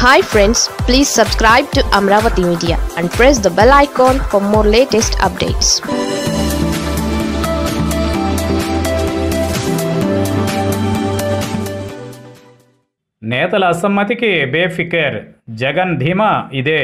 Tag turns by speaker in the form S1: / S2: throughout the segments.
S1: hi friends please subscribe to Amaravati media and press the bell icon for more latest updates
S2: నేతల అసమ్మతికి బేఫికర్ జగన్ ధీమా ఇదే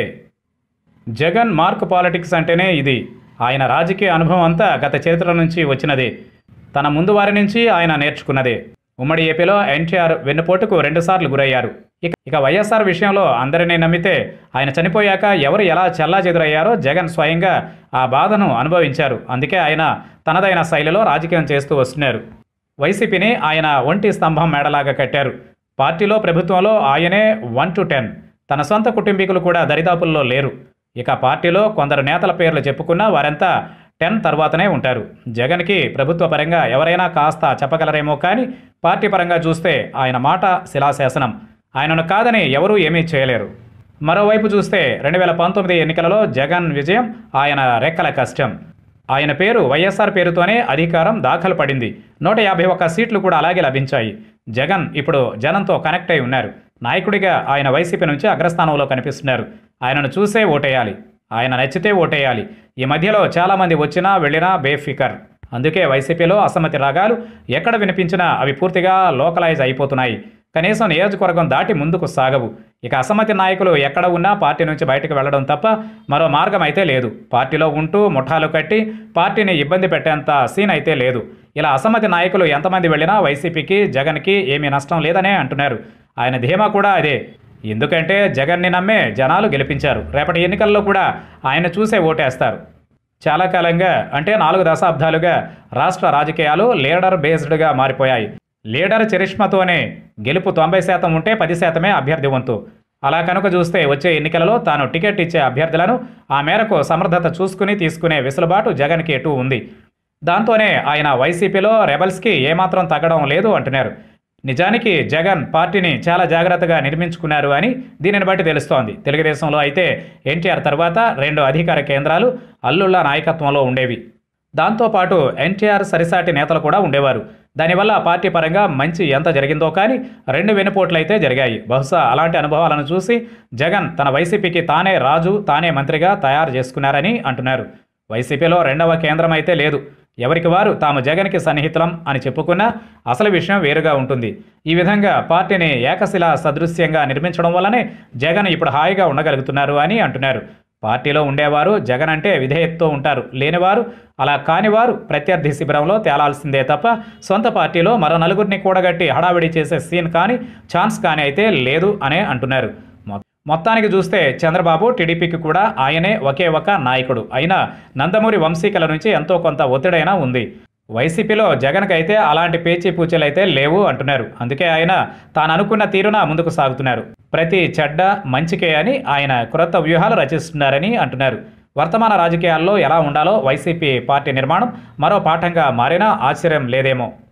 S2: Jagan mark politics అంటేనే ఇది ఆయన రాజకీయ అనుభవం అంతా గత చరిత్ర నుంచి వచ్చినదే తన ముందు వారి నుంచి ఆయన నేర్చుకున్నదే ఉమ్మడి ఏపీలో ఎన్టీఆర్ వెన్నుపోటుకు రెండుసార్లు గురయ్యారు ఇక ఇక వైఎస్ఆర్ విషయంలో అందరినీ నమ్మితే ఆయన చనిపోయాక ఎవరు ఎలా చెల్లాచెదురయ్యారో జగన్ స్వయంగా ఆ బాధను అనుభవించారు అందుకే ఆయన తనదైన శైలిలో రాజకీయం చేస్తూ వస్తున్నారు వైసీపీని ఆయన ఒంటి స్తంభం మేడలాగా కట్టారు పార్టీలో ప్రభుత్వంలో ఆయనే వన్ టు టెన్ తన సొంత కుటుంబీకులు కూడా దరిదాపుల్లో లేరు ఇక పార్టీలో కొందరు నేతల పేర్లు చెప్పుకున్నా వారంతా టెన్ తర్వాతనే ఉంటారు జగన్కి ప్రభుత్వ పరంగా ఎవరైనా కాస్త చెప్పగలరేమో కానీ పార్టీ పరంగా చూస్తే ఆయన మాట శిలాశాసనం ఆయనను కాదని ఎవరూ ఏమీ చేయలేరు మరోవైపు చూస్తే రెండు వేల పంతొమ్మిది ఎన్నికలలో జగన్ విజయం ఆయన రెక్కల కష్టం ఆయన పేరు వైఎస్ఆర్ పేరుతోనే అధికారం దాఖలు పడింది నూట యాభై ఒక్క సీట్లు కూడా అలాగే లభించాయి జగన్ ఇప్పుడు జనంతో కనెక్ట్ అయి ఉన్నారు నాయకుడిగా ఆయన వైసీపీ నుంచి అగ్రస్థానంలో కనిపిస్తున్నారు ఆయనను చూసే ఓటేయాలి ఆయన నచ్చితే ఓటేయాలి ఈ మధ్యలో చాలామంది వచ్చినా వెళ్ళినా బేఫికర్ అందుకే వైసీపీలో అసమ్మతి రాగాలు ఎక్కడ వినిపించినా అవి పూర్తిగా లోకలైజ్ అయిపోతున్నాయి కనీసం నియోజకవర్గం దాటి ముందుకు సాగవు ఇక అసమ్మతి నాయకులు ఎక్కడ ఉన్నా పార్టీ నుంచి బయటకు వెళ్లడం తప్ప మరో మార్గం అయితే లేదు పార్టీలో ఉంటూ ముఠాలు కట్టి పార్టీని ఇబ్బంది పెట్టేంత సీన్ అయితే లేదు ఇలా అసమ్మతి నాయకులు ఎంతమంది వెళ్ళినా వైసీపీకి జగన్కి ఏమీ నష్టం లేదనే అంటున్నారు ఆయన ధీమా కూడా అదే ఎందుకంటే జగన్ని నమ్మే జనాలు గెలిపించారు రేపటి ఎన్నికల్లో కూడా ఆయన చూసే ఓటేస్తారు చాలా కాలంగా అంటే నాలుగు దశాబ్దాలుగా రాష్ట్ర రాజకీయాలు లీడర్ బేస్డ్గా మారిపోయాయి లీడర్ చరిష్మతోనే గెలుపు తొంభై శాతం ఉంటే పది శాతమే అభ్యర్థి వంతు అలా కనుక చూస్తే వచ్చే ఎన్నికలలో తాను టికెట్ ఇచ్చే అభ్యర్థులను ఆ మేరకు సమర్థత చూసుకుని తీసుకునే వెసులుబాటు జగన్కి ఎటు ఉంది దాంతోనే ఆయన వైసీపీలో రెబల్స్కి ఏమాత్రం తగ్గడం లేదు అంటున్నారు నిజానికి జగన్ పార్టీని చాలా జాగ్రత్తగా నిర్మించుకున్నారు అని దీనిని బట్టి తెలుస్తోంది తెలుగుదేశంలో అయితే ఎన్టీఆర్ తర్వాత రెండు అధికార కేంద్రాలు అల్లుళ్ళ నాయకత్వంలో ఉండేవి దాంతోపాటు ఎన్టీఆర్ సరిసాటి నేతలు కూడా ఉండేవారు దానివల్ల పార్టీ పరంగా మంచి ఎంత జరిగిందో కానీ రెండు వెనుపోట్లయితే జరిగాయి బహుశా అలాంటి అనుభవాలను చూసి జగన్ తన వైసీపీకి తానే రాజు తానే మంత్రిగా తయారు చేసుకున్నారని అంటున్నారు వైసీపీలో రెండవ కేంద్రం అయితే లేదు ఎవరికి వారు తాము జగన్కి సన్నిహితులం అని చెప్పుకున్నా అసలు విషయం వేరుగా ఉంటుంది ఈ విధంగా పార్టీని ఏకశిలా సదృశ్యంగా నిర్మించడం వల్లనే జగన్ ఇప్పుడు హాయిగా ఉండగలుగుతున్నారు అని అంటున్నారు పార్టీలో ఉండేవారు జగన్ అంటే విధేయతతో ఉంటారు లేనివారు అలా కానివారు ప్రత్యర్థి శిబిరంలో తేలాల్సిందే తప్ప సొంత పార్టీలో మరో నలుగురిని కూడగట్టి హడావిడి చేసే సీన్ కానీ ఛాన్స్ కానీ అయితే లేదు అనే అంటున్నారు మొ- మొత్తానికి చూస్తే చంద్రబాబు టీడీపీకి కూడా ఆయనే ఒకే ఒక నాయకుడు అయినా నందమూరి వంశీకుల నుంచి ఎంతో కొంత ఒత్తిడైనా ఉంది వైసీపీలో జగన్కి అయితే అలాంటి పేచీ పూచీలు అయితే లేవు అంటున్నారు అందుకే ఆయన తాను అనుకున్న తీరున ముందుకు సాగుతున్నారు ప్రతి చెడ్డ మంచికే అని ఆయన క్రొత్త వ్యూహాలు రచిస్తున్నారని అంటున్నారు వర్తమాన రాజకీయాల్లో ఎలా ఉండాలో వైసీపీ పార్టీ నిర్మాణం మరో పాఠంగా మారినా ఆశ్చర్యం లేదేమో